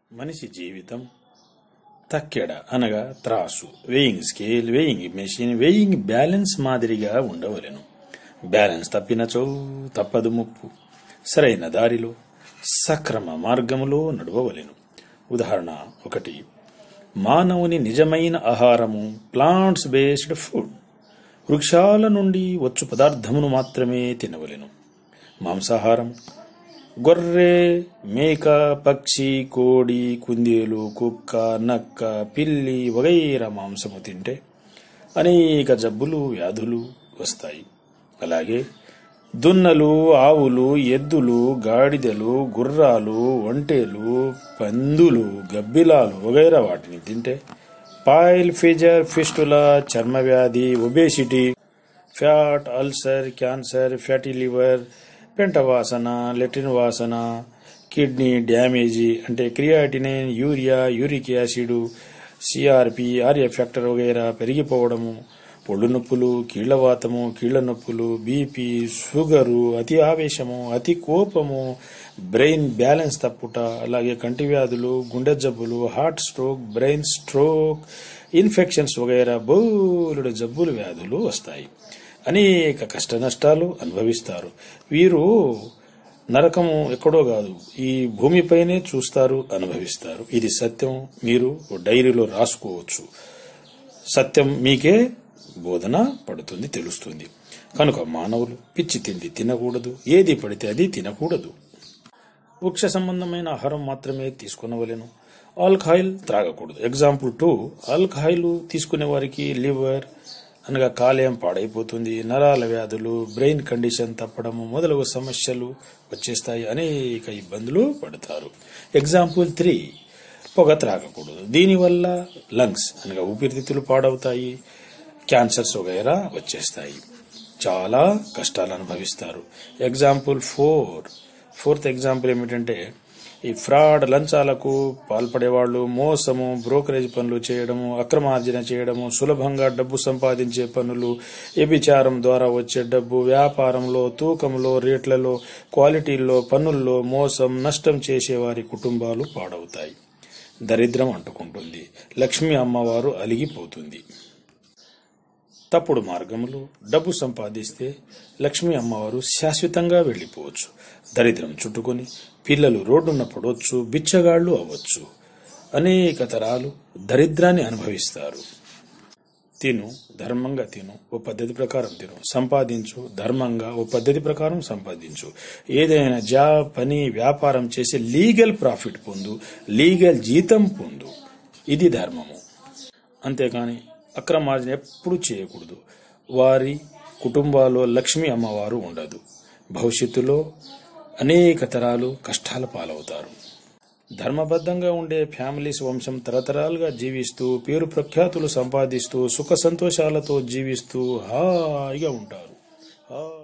మనిషి జీవితం తక్కెడ అనగా త్రాసు weighing scale weighing machine weighing balance మాదిరిగా ఉండవలెను బ్యాలెన్స్ తప్పినచో తప్పదు ముప్పు సరైన దారిలో సక్రమ మార్గములో నడవవలెను ఉదాహరణ ఒకటి మానవుని నిజమైన ఆహారము ప్లాంట్స్ బేస్డ్ ఫుడ్ వృక్షాల నుండి వచ్చు పదార్థమును మాత్రమే తినవలెను మాంసాహారం గొర్రె మేక పక్షి కోడి కుందేలు కుక్క నక్క పిల్లి వగైర మాంసము తింటే అనేక జబ్బులు వ్యాధులు వస్తాయి అలాగే దున్నలు ఆవులు ఎద్దులు గాడిదలు గుర్రాలు ఒంటేలు పందులు గబ్బిలాలు వగైరా వాటిని తింటే పాయిల్ ఫీజర్ ఫిస్టులా చర్మవ్యాధి obesity fat ulcer cancer fatty liver పెంట వాసన లెట్రిన్ వాసన కిడ్నీ డ్యామేజీ అంటే creatinine urea uric acid CRP RF factor వగైరా పెరిగిపోవడము ఒళ్ళు నొప్పులు కీళ్లవాతము కీళ్ల నొప్పులు బీపీ షుగరు అతి ఆవేశము అతి కోపము బ్రెయిన్ బ్యాలెన్స్ తప్పుట అలాగే కంటి వ్యాధులు గుండె జబ్బులు heart stroke brain stroke infections వగైరా బోలుడు జబ్బులు వ్యాధులు వస్తాయి అనేక కష్ట నష్టాలు అనుభవిస్తారు వీరు నరకము ఎక్కడో కాదు ఈ భూమిపైనే చూస్తారు అనుభవిస్తారు ఇది సత్యం మీరు డైరీలో రాసుకోవచ్చు సత్యం మీకే బోధన పడుతుంది తెలుస్తుంది కనుక మానవులు పిచ్చి తిండి తినకూడదు ఏది పడితే అది తినకూడదు వృక్ష సంబంధమైన ఆహారం మాత్రమే తీసుకునవలెను ఆల్కహాయిల్ త్రాగకూడదు ఎగ్జాంపుల్ టూ ఆల్కహాయిల్ తీసుకునే వారికి లివర్ అనగా కాలేయం పాడైపోతుంది నరాల వ్యాధులు బ్రెయిన్ కండిషన్ తప్పడము మొదలగు సమస్యలు వచ్చేస్తాయి అనేక ఇబ్బందులు పడతారు ఎగ్జాంపుల్ త్రీ పొగ త్రాగకూడదు దీనివల్ల లంగ్స్ అనగా ఊపిరితిత్తులు పాడవుతాయి క్యాన్సర్స్ వగైరా వచ్చేస్తాయి చాలా కష్టాలు అనుభవిస్తారు ఎగ్జాంపుల్ ఫోర్ ఫోర్త్ ఎగ్జాంపుల్ ఏమిటంటే ఈ ఫ్రాడ్ లంచాలకు పాల్పడేవాళ్ళు మోసము బ్రోకరేజ్ పనులు చేయడము అక్రమార్జన చేయడము సులభంగా డబ్బు సంపాదించే పనులు వ్యభిచారం ద్వారా వచ్చే డబ్బు వ్యాపారంలో తూకంలో రేట్లలో క్వాలిటీల్లో పన్నుల్లో మోసం నష్టం చేసే వారి కుటుంబాలు పాడవుతాయి దరిద్రం అంటుకుంటుంది లక్ష్మీ అమ్మవారు అలిగిపోతుంది తప్పుడు మార్గములు డబ్బు సంపాదిస్తే లక్ష్మీ అమ్మవారు శాశ్వతంగా వెళ్ళిపోవచ్చు దరిద్రం చుట్టుకొని పిల్లలు రోడ్డున పడవచ్చు బిచ్చగాళ్లు అవ్వచ్చు అనేక తరాలు దరిద్రాన్ని అనుభవిస్తారు తిను ధర్మంగా తిను ఓ పద్ధతి ప్రకారం తిను సంపాదించు ధర్మంగా ఓ పద్ధతి ప్రకారం సంపాదించు ఏదైనా జా పని వ్యాపారం చేసి లీగల్ ప్రాఫిట్ పొందు లీగల్ జీతం పొందు ఇది ధర్మము అంతేకాని అక్రమార్జన ఎప్పుడు చేయకూడదు వారి కుటుంబాల్లో లక్ష్మీ అమ్మవారు ఉండదు భవిష్యత్తులో అనేక తరాలు కష్టాల పాలవుతారు ధర్మబద్ధంగా ఉండే ఫ్యామిలీస్ వంశం తరతరాలుగా జీవిస్తూ పేరు ప్రఖ్యాతులు సంపాదిస్తూ సుఖ సంతోషాలతో జీవిస్తూ హాయిగా ఉంటారు హా